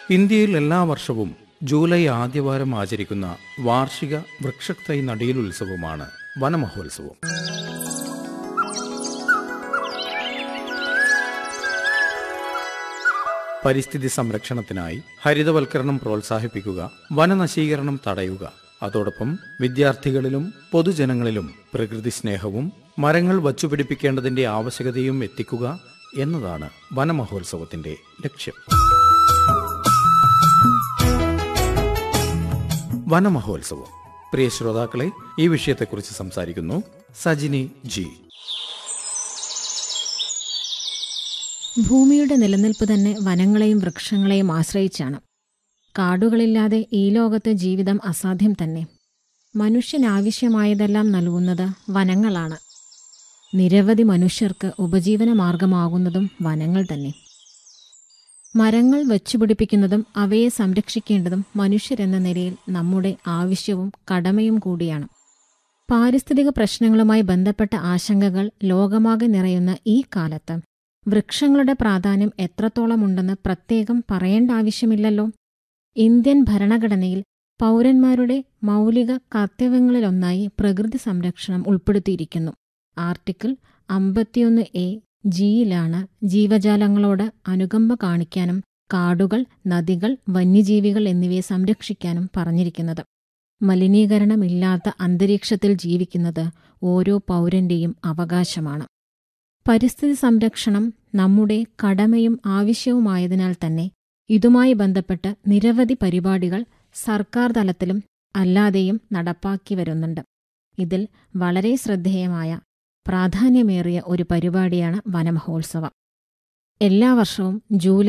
ഇന്ത്യയിൽ എല്ലാ വർഷവും ജൂലൈ ആദ്യവാരം ആചരിക്കുന്ന വാർഷിക വൃക്ഷത്തൈ നടീൽ ഉത്സവമാണ് വനമഹോത്സവം പരിസ്ഥിതി സംരക്ഷണത്തിനായി ഹരിതവൽക്കരണം പ്രോത്സാഹിപ്പിക്കുക വനനശീകരണം തടയുക അതോടൊപ്പം വിദ്യാർത്ഥികളിലും പൊതുജനങ്ങളിലും പ്രകൃതി സ്നേഹവും മരങ്ങൾ വച്ചുപിടിപ്പിക്കേണ്ടതിന്റെ ആവശ്യകതയും എത്തിക്കുക എന്നതാണ് വനമഹോത്സവത്തിന്റെ ലക്ഷ്യം വനമഹോത്സവം പ്രിയ ശ്രോതാക്കളെ ഈ വിഷയത്തെക്കുറിച്ച് സംസാരിക്കുന്നു സജിനി ജി ഭൂമിയുടെ നിലനിൽപ്പ് തന്നെ വനങ്ങളെയും വൃക്ഷങ്ങളെയും ആശ്രയിച്ചാണ് കാടുകളില്ലാതെ ഈ ലോകത്ത് ജീവിതം അസാധ്യം തന്നെ മനുഷ്യനാവശ്യമായതെല്ലാം നൽകുന്നത് വനങ്ങളാണ് നിരവധി മനുഷ്യർക്ക് ഉപജീവന മാർഗമാകുന്നതും വനങ്ങൾ തന്നെ മരങ്ങൾ വച്ചുപിടിപ്പിക്കുന്നതും അവയെ സംരക്ഷിക്കേണ്ടതും മനുഷ്യരെന്ന നിലയിൽ നമ്മുടെ ആവശ്യവും കടമയും കൂടിയാണ് പാരിസ്ഥിതിക പ്രശ്നങ്ങളുമായി ബന്ധപ്പെട്ട ആശങ്കകൾ ലോകമാകെ നിറയുന്ന ഈ കാലത്ത് വൃക്ഷങ്ങളുടെ പ്രാധാന്യം എത്രത്തോളമുണ്ടെന്ന് പ്രത്യേകം പറയേണ്ട ആവശ്യമില്ലല്ലോ ഇന്ത്യൻ ഭരണഘടനയിൽ പൗരന്മാരുടെ മൗലിക കർത്തവ്യങ്ങളിലൊന്നായി പ്രകൃതി സംരക്ഷണം ഉൾപ്പെടുത്തിയിരിക്കുന്നു ആർട്ടിക്കിൾ അമ്പത്തിയൊന്ന് എ ജിയിലാണ് ജീവജാലങ്ങളോട് അനുകമ്പ കാണിക്കാനും കാടുകൾ നദികൾ വന്യജീവികൾ എന്നിവയെ സംരക്ഷിക്കാനും പറഞ്ഞിരിക്കുന്നത് മലിനീകരണമില്ലാത്ത അന്തരീക്ഷത്തിൽ ജീവിക്കുന്നത് ഓരോ പൗരന്റെയും അവകാശമാണ് പരിസ്ഥിതി സംരക്ഷണം നമ്മുടെ കടമയും ആവശ്യവുമായതിനാൽ തന്നെ ഇതുമായി ബന്ധപ്പെട്ട് നിരവധി പരിപാടികൾ സർക്കാർ തലത്തിലും അല്ലാതെയും നടപ്പാക്കി വരുന്നുണ്ട് ഇതിൽ വളരെ ശ്രദ്ധേയമായ പ്രാധാന്യമേറിയ ഒരു പരിപാടിയാണ് വനമഹോത്സവം എല്ലാ വർഷവും ജൂലൈ